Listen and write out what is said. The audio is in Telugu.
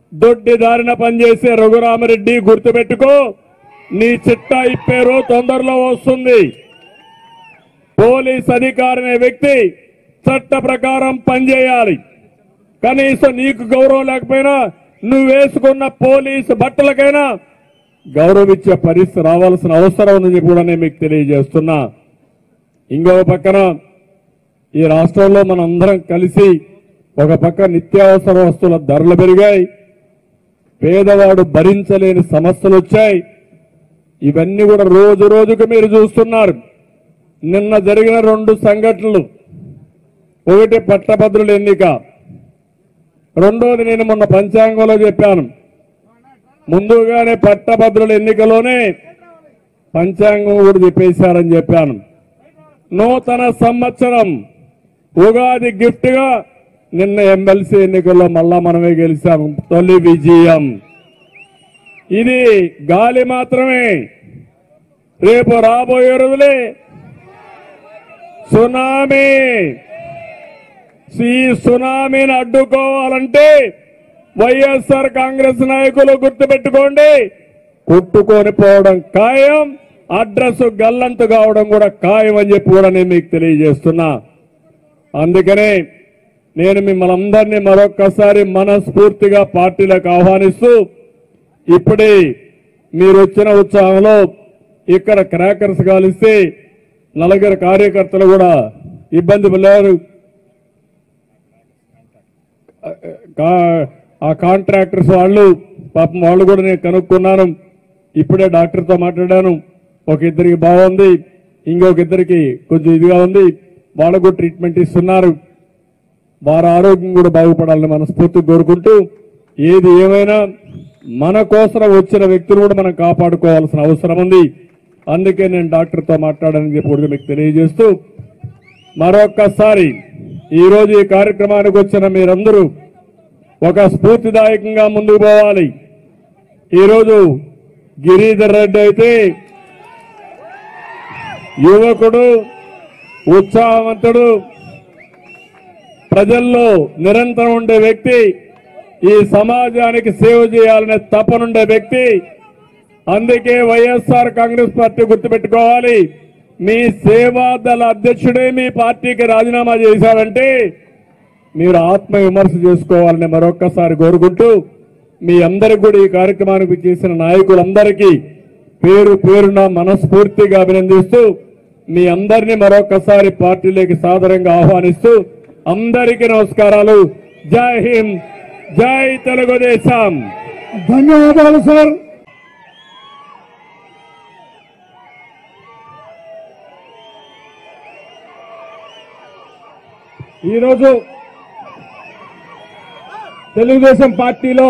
దొడ్డి దారిన పనిచేసే రఘురామరెడ్డి గుర్తుపెట్టుకో నీ చిట్టా ఇప్పేరు తొందరలో వస్తుంది పోలీస్ అధికారి అనే వ్యక్తి చట్ట ప్రకారం పనిచేయాలి కనీసం నీకు గౌరవం లేకపోయినా నువ్వు వేసుకున్న పోలీసు బట్టలకైనా గౌరవం ఇచ్చే పరిస్థితి రావాల్సిన అవసరం ఉందని చెప్పి కూడా నేను మీకు తెలియజేస్తున్నా ఇంకో పక్కన ఈ రాష్ట్రంలో మనం అందరం కలిసి ఒక పక్క నిత్యావసర వస్తువుల ధరలు పెరిగాయి పేదవాడు భరించలేని సమస్యలు వచ్చాయి ఇవన్నీ కూడా రోజు రోజుకు మీరు చూస్తున్నారు నిన్న జరిగిన రెండు సంఘటనలు ఒకటి పట్టభద్రుల ఎన్నిక రెండోది నేను మొన్న పంచాంగంలో చెప్పాను ముందుగానే పట్టభద్రుల ఎన్నికలోనే పంచాంగం కూడా చెప్పేశారని చెప్పాను నూతన సంవత్సరం ఉగాది గిఫ్ట్ గా నిన్న ఎమ్మెల్సీ ఎన్నికల్లో మళ్ళా మనమే గెలిచాము తొలి విజయం ఇది గాలి మాత్రమే రేపు రాబోయే రోజులే సునామీ ఈ సునామీని అడ్డుకోవాలంటే వైఎస్ఆర్ కాంగ్రెస్ నాయకులు గుర్తుపెట్టుకోండి కొట్టుకొని పోవడం ఖాయం అడ్రస్ గల్లంతు కావడం కూడా ఖాయం అని చెప్పి కూడా నేను మీకు తెలియజేస్తున్నా అందుకనే నేను మిమ్మల్ని అందరినీ మరొక్కసారి మనస్ఫూర్తిగా పార్టీలకు ఆహ్వానిస్తూ ఇప్పుడే మీరు వచ్చిన ఉత్సాహంలో ఇక్కడ క్రాకర్స్ కాలిస్తే నలుగురు కార్యకర్తలు కూడా ఇబ్బంది పడ్డారు కా- ఆ కాంట్రాక్టర్స్ వాళ్ళు పాపం వాళ్ళు కూడా నేను కనుక్కున్నాను ఇప్పుడే డాక్టర్తో మాట్లాడాను ఒక ఇద్దరికి బాగుంది ఇంకొక ఇద్దరికి కొంచెం ఇదిగా ఉంది వాళ్ళకు కూడా ట్రీట్మెంట్ ఇస్తున్నారు వారి ఆరోగ్యం కూడా బాగుపడాలని మనస్ఫూర్తి కోరుకుంటూ ఏది ఏమైనా మన కోసం వచ్చిన వ్యక్తులు కూడా మనం కాపాడుకోవాల్సిన అవసరం ఉంది అందుకే నేను డాక్టర్తో మాట్లాడానని చెప్పి కూడా మీకు తెలియజేస్తూ మరొక్కసారి ఈ రోజు ఈ కార్యక్రమానికి వచ్చిన మీరందరూ ఒక స్ఫూర్తిదాయకంగా ముందుకు పోవాలి ఈరోజు గిరిధర్ రెడ్డి అయితే యువకుడు ఉత్సాహవంతుడు ప్రజల్లో నిరంతరం ఉండే వ్యక్తి ఈ సమాజానికి సేవ చేయాలనే తపనుండే వ్యక్తి అందుకే వైఎస్ఆర్ కాంగ్రెస్ పార్టీ గుర్తుపెట్టుకోవాలి మీ సేవా దళ అధ్యక్షుడే మీ పార్టీకి రాజీనామా చేశారంటే మీరు ఆత్మ విమర్శ చేసుకోవాలని మరొక్కసారి కోరుకుంటూ మీ అందరికి కూడా ఈ కార్యక్రమానికి చేసిన నాయకులందరికీ పేరు పేరున మనస్ఫూర్తిగా అభినందిస్తూ మీ అందరినీ మరొక్కసారి పార్టీలోకి సాదరంగా ఆహ్వానిస్తూ అందరికీ నమస్కారాలు జై హింద్ జై తెలుగుదేశం ధన్యవాదాలు సార్ ఈరోజు తెలుగుదేశం పార్టీలో